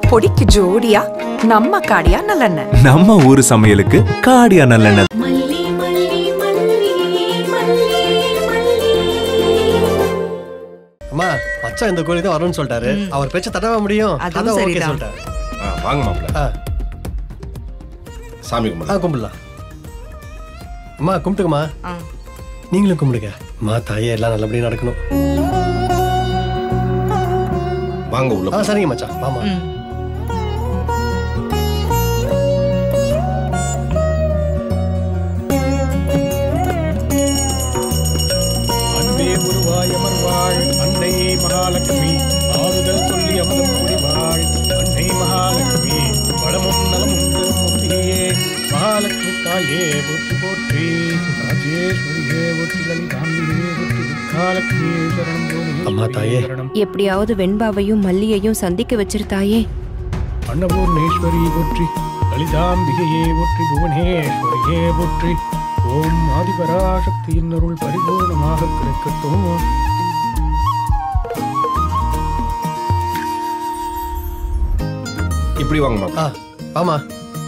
பொடிக்கு ஜோடியா நம்ம காடியா நல்லெண்ணெய் நம்ம ஊரு சமையலுக்கு காடியா நல்லெண்ணெய் மல்லி மல்லி மல்லி மல்லி மல்லி அம்மா மச்சான் இந்த கோயிலுக்கு தான் வரணும்னு சொல்லிட்டாரு அவர் பேச்ச தடவ முடியும் அதுவும் அதான் ஓகே சரிதான். சொல்லிட்டாரு ஆ, வாங்க மாப்பிள்ள ஆ, சாமி ஆ கும்பிடு கும்பிடலாம் அம்மா கும்பிட்டுக்குமா ஆ. நீங்களும் கும்பிடுங்க அம்மா தாயே எல்லாம் நல்லபடியா நடக்கணும் வாங்க உள்ள ஆ போ. சரிங்க மச்சான் வாமா ம். அன்பே குருவாய் அமர்வாள் அன்னை மகாலட்சுமி ஆறுதல் சொல்லி அமர்ந்து முடிவாள் அன்னை மகாலட்சுமி வளமும் நலமும் தரும் மூர்த்தியே மகாலட்சுமி தாயே போற்றி போற்றி ராஜேஸ்வரியே போற்றி லலிதாம்பிகே போற்றி துர்காலட்சுமியே சரணம் போற்றி அம்மா தாயே. சரணம் எப்படியாவது வெண்பாவையும் மல்லியையும் சந்திக்க வச்சிருத்தாயே அன்னபூர்ணேஸ்வரி போற்றி லலிதாம்பிகையே போற்றி புவனேஸ்வரியே போற்றி ஓம் ஆதிபராசக்தியின் அருள் பரிபூர்ணமாக கிடைக்கட்டும் இப்படி வாங்க மாப்பிள்ள ஆ வாமா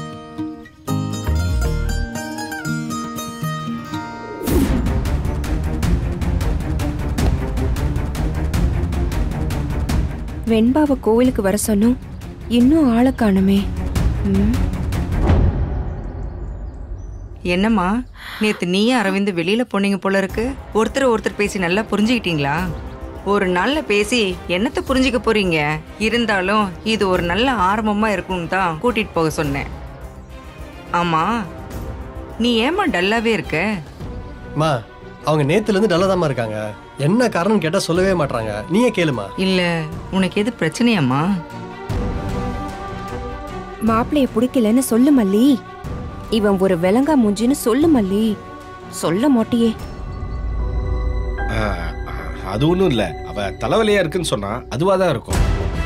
வெண்பாவை கோவிலுக்கு வர சொன்னோம் இன்னும் ஆளை காணுமே ம், என்னம்மா நேத்து நீயும் அரவிந்த் வெளியில போனீங்க போல இருக்கு ஒருத்தர் ஒருத்தர் பேசி நல்லா புரிஞ்சுக்கிட்டீங்களா ஒரு நாள்ல பேசி என்னத்த புரிஞ்சுக்க போறீங்க இருந்தாலும் இது ஒரு நல்ல ஆரம்பமா இருக்கும்னு தான் கூட்டிட்டு போக சொன்னேன் ஆமா நீ ஏமா டல்லாவே இருக்க அம்மா அவங்க நேத்துல இருந்து டல்லதாம்மா இருக்காங்க என்ன காரணம் கேட்டா சொல்லவே மாட்றாங்க நீயே கேளுமா இல்ல உனக்கு எது பிரச்சனையாம்மா மாப்பிளைய பிடிக்கலன்னு சொல்லு மல்லி இவன் ஒரு விலங்கா மூஞ்சின்னு சொல்லு மல்லி சொல்ல மாட்டியே ஆ, ஆ, அது ஒண்ணும் இல்ல அவ தலைவலியா இருக்குன்னு சொன்னா அதுவா தான் இருக்கும்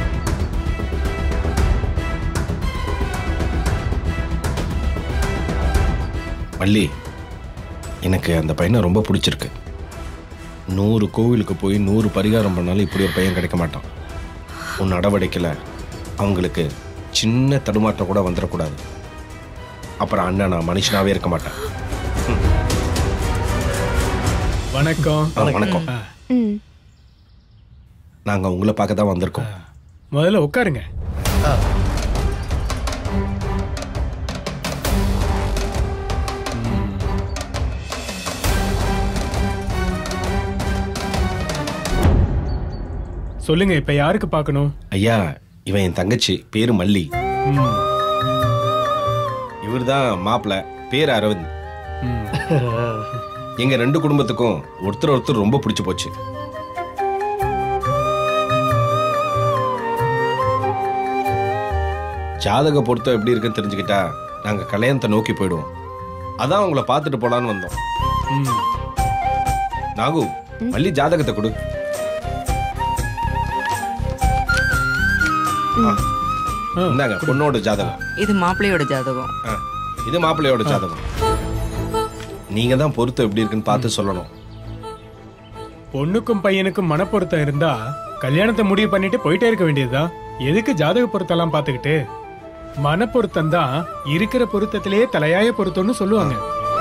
வள்ளி எனக்கு அந்த பையனை ரொம்ப பிடிச்சிருக்கு நூறு கோவிலுக்கு போய் நூறு பரிகாரம் பண்ணாலும் இப்படி ஒரு பையன் கிடைக்க மாட்டான் உன் நடவடிக்கையில் அவங்களுக்கு சின்ன தடுமாற்றம் கூட வந்துடக்கூடாது அப்புறம் அண்ணன் நான் மனுஷனாவே இருக்க மாட்டேன் வணக்கம் ஆ, வணக்கம் ம் நாங்க உங்களை பார்க்க தான் வந்திருக்கோம் முதல்ல உட்காருங்க ஆ சொல்லுங்க இப்ப யாருக்கு பார்க்கணும் ஐயா இவன் என் தங்கச்சி பேரு மல்லி ம், இவர் தான் மாப்பிள்ள பேர் அரவிந்த் ம். எங்க ரெண்டு குடும்பத்துக்கும் ஒருத்தர் ஒருத்தர் ரொம்ப பிடிச்சு போச்சு ஜாதக பொருத்தம் எப்படி இருக்குன்னு தெரிஞ்சுக்கிட்டா நாங்க கல்யாணத்தை நோக்கி போயிடுவோம் அதான் உங்களை பார்த்துட்டு போலான்னு வந்தோம் ம். நாகு மல்லி ஜாதகத்தை கொடு ஆ, ஆ, இந்தாங்க பொண்ணோட ஜாதகம் இது மாப்பிள்ளையோட ஜாதகம் ஆ, இது மாப்பிள்ளையோட ஜாதகம் நீங்க தான் பொருத்தம் எப்படி இருக்குன்னு பார்த்து சொல்லணும் பொண்ணுக்கும் பையனுக்கும் மனப்பொருத்தம் இருந்தா கல்யாணத்தை முடிவு பண்ணிட்டு போயிட்டே இருக்க வேண்டியதுதான் எதுக்கு ஜாதக பொருத்தம்லாம் பார்த்துக்கிட்டு மனப்பொருத்தம் தான் இருக்கிற பொருத்தத்திலேயே தலையாய பொருத்தம்னு சொல்லுவாங்க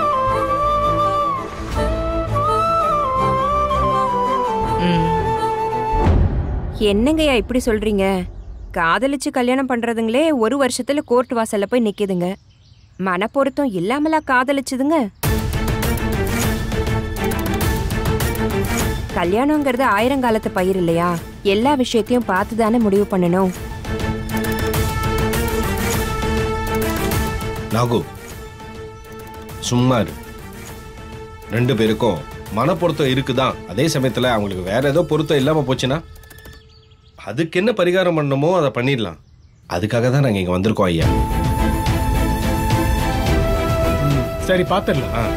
ம் என்னங்கய்யா இப்படி சொல்றீங்க காதலிச்சு கல்யாணம் பண்றதுங்களே ஒரு வருஷத்துல கோர்ட் வாசல்ல போய் நிக்குதுங்க மனப்பொருத்தம் இல்லாமலா காதலிச்சுதுங்க கல்யாணங்கிறது ஆயிரங்காலத்து பயிர் இல்லையா எல்லா விஷயத்தையும் பார்த்து தானே முடிவு பண்ணணும் நாகு சும்மா இரு ரெண்டு பேருக்கும் மனப்பொருத்தம் இருக்குதான் அதே சமயத்துல அவங்களுக்கு வேற ஏதோ பொருத்தம் இல்லாம போச்சுன்னா அதுக்கு என்ன பரிகாரம் பண்ணணுமோ அதை பண்ணிடலாம் அதுக்காக தான் நாங்க இங்க வந்திருக்கோம் ஐயா ம், சரி பாத்துடலாம் ஆ.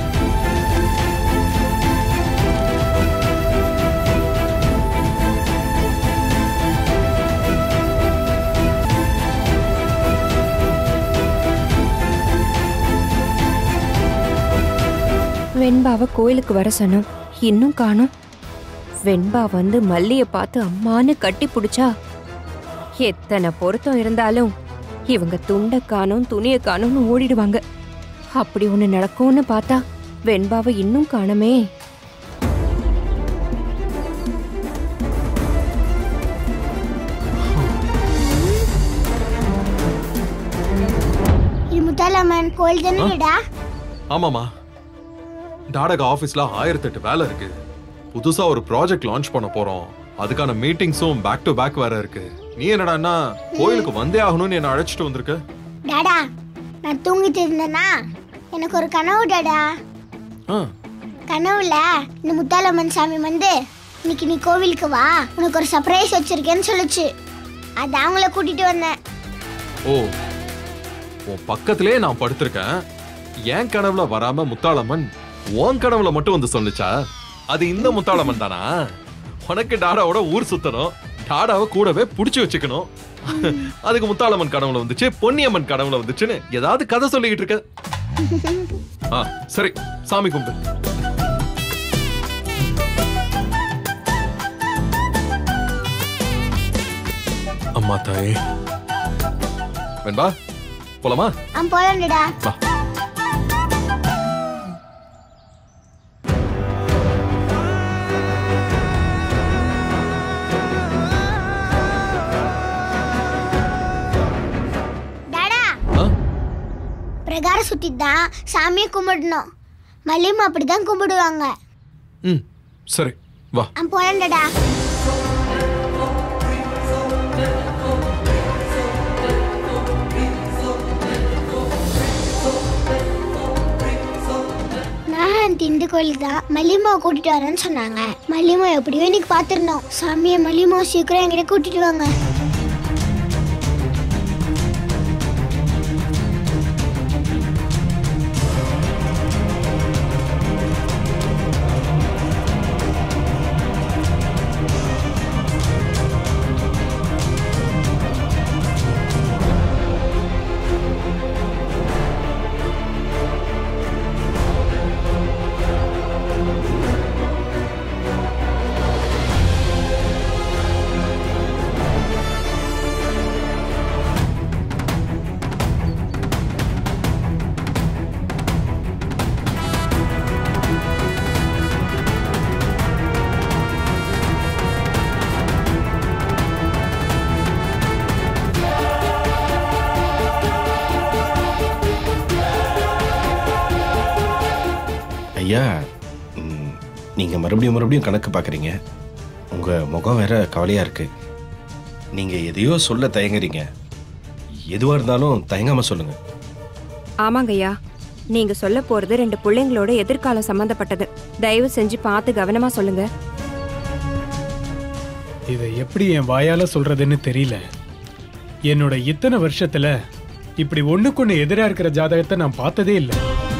வெண்பாவை கோயிலுக்கு வர சொன்னோம் இன்னும் காணோம் வெண்பா வந்து மல்லிய பார்த்து அம்மான்னு கட்டி பிடிச்சா எத்தனை பொருத்தம் இருந்தாலும் இவங்க துண்டை காணும் துணியை காணும்னு ஓடிடுவாங்க அப்படி ஒண்ணு நடக்கும்னு பார்த்தா வெண்பாவை இன்னும் காணுமே இது முத்தாலம்மன் கோயில் தானேடா ஆமாமா டாடக ஆபீஸ்ல ஆயிரத்தெட்டு வேலை இருக்கு புதுசா ஒரு ப்ராஜெக்ட் லான்ச் பண்ண போறோம் அதுக்கான மீட்டிங்ஸும் பேக் டு பேக் வேற இருக்கு நீ என்னடான்னா கோயிலுக்கு வந்தே ஆகணும்னு என்ன அழைச்சிட்டு வந்திருக்க டாடா நான் தூங்கிட்டு இருந்தேனா எனக்கு ஒரு கனவு டாடா ஆ, கனவுல இந்த முத்தாலம்மன் சாமி வந்து இன்னைக்கு நீ கோவிலுக்கு வா உனக்கு ஒரு சர்ப்ரைஸ் வச்சிருக்கேன்னு சொல்லுச்சு அது அவங்கள கூட்டிட்டு வந்தேன் ஓ உன் பக்கத்திலே நான் படுத்திருக்கேன் என் கனவுல வராம முத்தாளம்மன் உன் கனவுல மட்டும் வந்து சொன்னுச்சா அது இந்த முத்தாளம்மன் தானா உனக்கு டாடாவோட ஊர் சுத்தணும் டாடாவை கூடவே புடிச்சு வச்சுக்கணும் அதுக்கு முத்தாளம்மன் கனவுல வந்துச்சு பொன்னியம்மன் கனவுல வந்துச்சுன்னு ஏதாவது கதை சொல்லிக்கிட்டு இருக்க ஆ சரி சாமி கும்பிடு அம்மா தாயே வெண்பா போலாமா அவன் போலாம்டா வா டாடா ஆ? பிரகார சுத்தி தான் சாமியை கும்பிடணும் மல்லியம்மா அப்படிதான் கும்பிடுவாங்க ம் சரி வா அவன் போலாம்டா நான் திண்டு கோயிலுக்கு தான் மல்லியம்மாவை கூட்டிட்டு வரேன்னு சொன்னாங்க மல்லியம்மா எப்படியோ இன்னைக்கு பார்த்துருந்தோம் சாமியை மல்லியம்மா சீக்கிரம் என்கிட்ட கூட்டிட்டு வாங்க ஐயா ம், நீங்க மறுபடியும் மறுபடியும் கணக்கு பார்க்குறீங்க உங்க முகம் வேற கவலையா இருக்கு நீங்க எதையோ சொல்ல தயங்குறீங்க எதுவா இருந்தாலும் தயங்காம சொல்லுங்க ஆமாங்கய்யா நீங்க சொல்ல போறது ரெண்டு பிள்ளைங்களோட எதிர்காலம் சம்பந்தப்பட்டது தயவு செஞ்சு பார்த்து கவனமா சொல்லுங்க இதை எப்படி என் வாயால சொல்றதுன்னு தெரியல என்னோட இத்தனை வருஷத்துல இப்படி ஒண்ணுக்கொண்ணு எதிரா இருக்கிற ஜாதகத்தை நான் பார்த்ததே இல்லை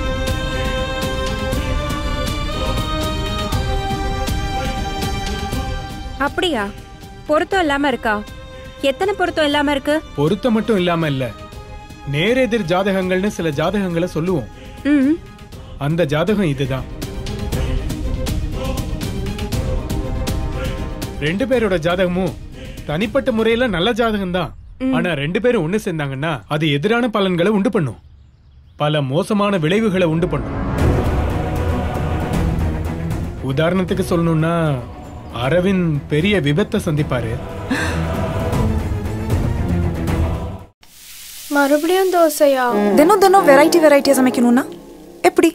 அப்படியா பொருத்தம் இல்லாம இருக்கா எத்தனை பொருத்தம் இல்லாம இருக்கு பொருத்தம் மட்டும் இல்லாம இல்ல நேரெதிர் ஜாதகங்கள்னு சில ஜாதகங்களை சொல்லுவோம் ம் அந்த ஜாதகம் இதுதான் ரெண்டு பேரோட ஜாதகமும் தனிப்பட்ட முறையில நல்ல ஜாதகம் தான் ஆனா ரெண்டு பேரும் ஒண்ணு சேர்ந்தாங்கன்னா அது எதிரான பலன்களை உண்டு பண்ணும் பல மோசமான விளைவுகளை உண்டு பண்ணும் உதாரணத்துக்கு சொல்லணும்னா அரவிந்த் பெரிய விபத்தை சந்திப்பாரு மறுபடியும் தோசையா தினம் தினம் வெரைட்டி வெரைட்டியா சமைக்கணும்னா எப்படி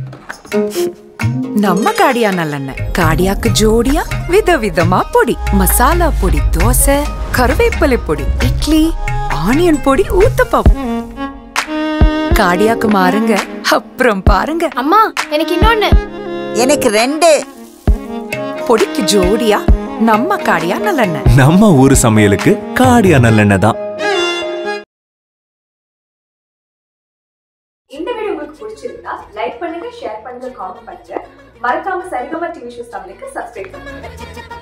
நம்ம காடியா நல்லெண்ணெய் காடியாக்கு ஜோடியா விதவிதமா பொடி மசாலா பொடி தோசை கருவேப்பிலை பொடி இட்லி ஆனியன் பொடி ஊத்தப்பம் காடியாக்கு மாறுங்க அப்புறம் பாருங்க அம்மா எனக்கு இன்னொன்னு எனக்கு ரெண்டு பொடிக்கு ஜோடியா நம்ம காடியா நல்லெண்ணெய் நம்ம ஊர் சமையலுக்கு காடியா நல்லெண்ணெய் தான் இந்த வீடியோ உங்களுக்கு பிடிச்சிருந்தா லைக் பண்ணுங்க ஷேர் பண்ணுங்க காமெண்ட் பண்ணுங்க மறக்காம சரிகமா டிவி ஷோஸ் தமிழுக்கு சப்ஸ்கிரைப் பண்ணுங்க